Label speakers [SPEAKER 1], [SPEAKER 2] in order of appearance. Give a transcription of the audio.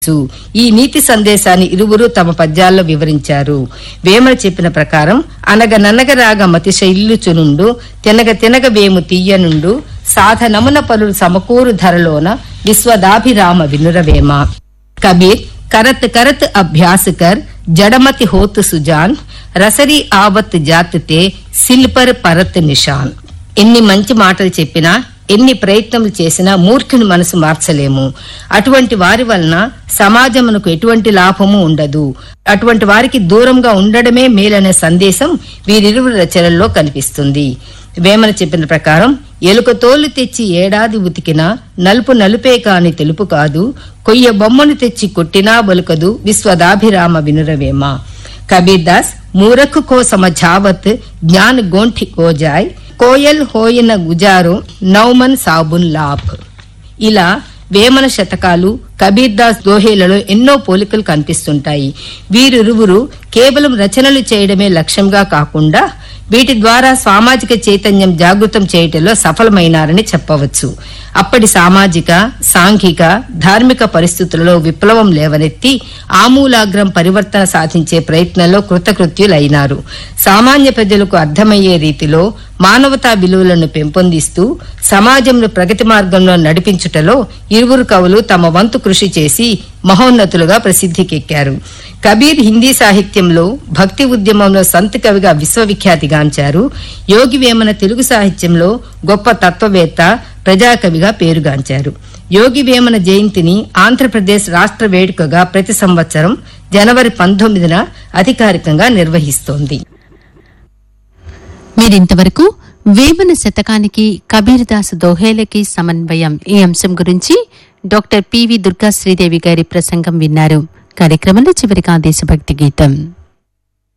[SPEAKER 1] చెప్పవచ్చు ఈ నీతి సందేశాన్ని ఇరువురు తమ పద్యాల్లో వివరించారు వేమన చెప్పిన ప్రకారం అనగననగరాగ మతిశ ఇల్లుచునుండు తినగ తినగ వేము తీయనుండు సాధనమున పలులు సమకూరు ధరలోన విశ్వదాభిరామ వినురవేమ కబీర్ करत करत अभ्यास कर जड़मति होत सुजान రసరి ఆవత్ జాతితే సిల్పర్ పరత్ నిషాన్ ఎన్ని మంచి మాటలు చెప్పినా ఎన్ని ప్రయత్నములు చేసినా మూర్ఖుని మనసు మార్చలేము అటువంటి వారి వలన సమాజమునకు ఎటువంటి లాభము ఉండదు అటువంటి వారికి దూరంగా ఉండడమే మేలనే సందేశం వీరిరువురి రచనల్లో కనిపిస్తుంది వేమన చెప్పిన ప్రకారం ఎలుక తోలు తెచ్చి ఏడాది ఉతికినా నలుపు నలుపే కాని తెలుపు కాదు కొయ్య బొమ్మను తెచ్చి కొట్టినా బొలకదు విశ్వదాభిరామ వినురవేమ కబీర్ దాస్ మూరఖు కో సమఝావత్ జ్ఞాన్ గోంఠి కోజాయ్ కోయల్ హోయన గుజారో నౌమన్ సాబున్ లాభ్ ఇలా వేమన శతకాలు కబీర్ దాస్ దోహేలలో ఎన్నో పోలికలు కనిపిస్తుంటాయి వీరిరువురు కేవలం రచనలు చేయడమే లక్ష్యంగా కాకుండా వీటి ద్వారా సామాజిక చైతన్యం జాగృతం చేయటంలో సఫలమైనారని చెప్పవచ్చు అప్పటి సామాజిక సాంఘిక ధార్మిక పరిస్థితులలో విప్లవం లేవనెత్తి ఆమూలాగ్రం పరివర్తన సాధించే ప్రయత్నంలో కృతకృత్యులైనారు సామాన్య ప్రజలకు అర్థమయ్యే రీతిలో మానవతా విలువలను పెంపొందిస్తూ సమాజంలో ప్రగతి మార్గంలో నడిపించుటలో ఇరువురు కవులు తమ వంతు కృషి చేసి మహోన్నతులుగా ప్రసిద్ధికెక్కారు కబీర్ హిందీ సాహిత్యంలో భక్తి ఉద్యమంలో సంత్ కవిగా విశ్వవిఖ్యాతిగాంచారు యోగి వేమన తెలుగు సాహిత్యంలో గొప్ప తత్వవేత్త ప్రజాకవిగా పేరుగాంచారు యోగి వేమన జయంతిని ఆంధ్రప్రదేశ్ రాష్ట్ర వేడుకగా ప్రతి సంవత్సరం జనవరి పంతొమ్మిదిన అధికారికంగా నిర్వహిస్తోంది
[SPEAKER 2] మీరింతవరకు వేమన శతకానికి కబీర్దాస్ దోహేలకి సమన్వయం ఈ అంశం గురించి డాక్టర్ పివి దుర్గా శ్రీదేవి గారి ప్రసంగం విన్నారు కార్యక్రమంలో చివరిగా దేశభక్తి గీతం